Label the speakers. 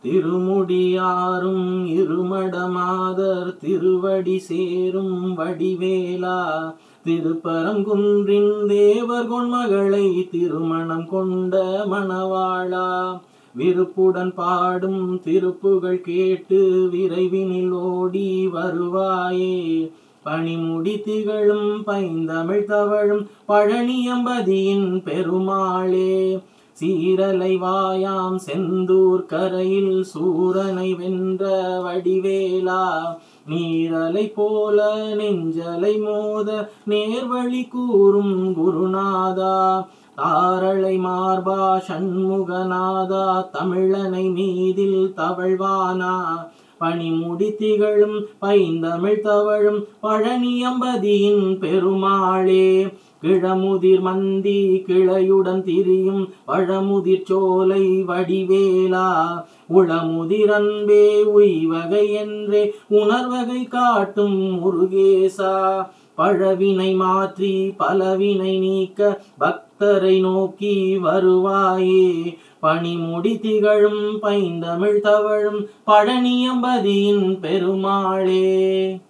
Speaker 1: திருமுடியாரும் இருமடமாதர் திருவடி சேரும் வடிவேலா திருப்பரங்குன்றின் தேவர் கொன்மகளை திருமணம் கொண்ட மணவாளா விருப்புடன் பாடும் திருப்புகள் கேட்டு விரைவினில் ஓடி வருவாயே பனிமுடி திகழும் பைந்தமிழ் தவழும் பழனியம்பதியின் பெருமாளே சீரலை வாயாம் செந்தூர் கரையில் சூரனை வென்ற வடிவேலா நீரலை போல நெஞ்சலை மோத நேர்வழி கூறும் குருநாதா தாரளை மார்பா சண்முகநாதா தமிழனை மீதில் தவழ்வானா பனிமுடி திகழும் பைந்தமிழ் தவழும் பழனியம்பதியின் பெருமாளே கிழமுதிர் மந்தி கிளையுடன் திரியும் பழமுதிர் சோலை வடிவேலா உளமுதிர் அன்பே உய்வகை என்றே உணர்வகை காட்டும் முருகேசா பழவினை மாற்றி பலவினை நீக்க பக்தரை நோக்கி வருவாயே பனிமுடி திகழும் பைந்தமிழ் தவழும் பழனியம்பதியின் பெருமாளே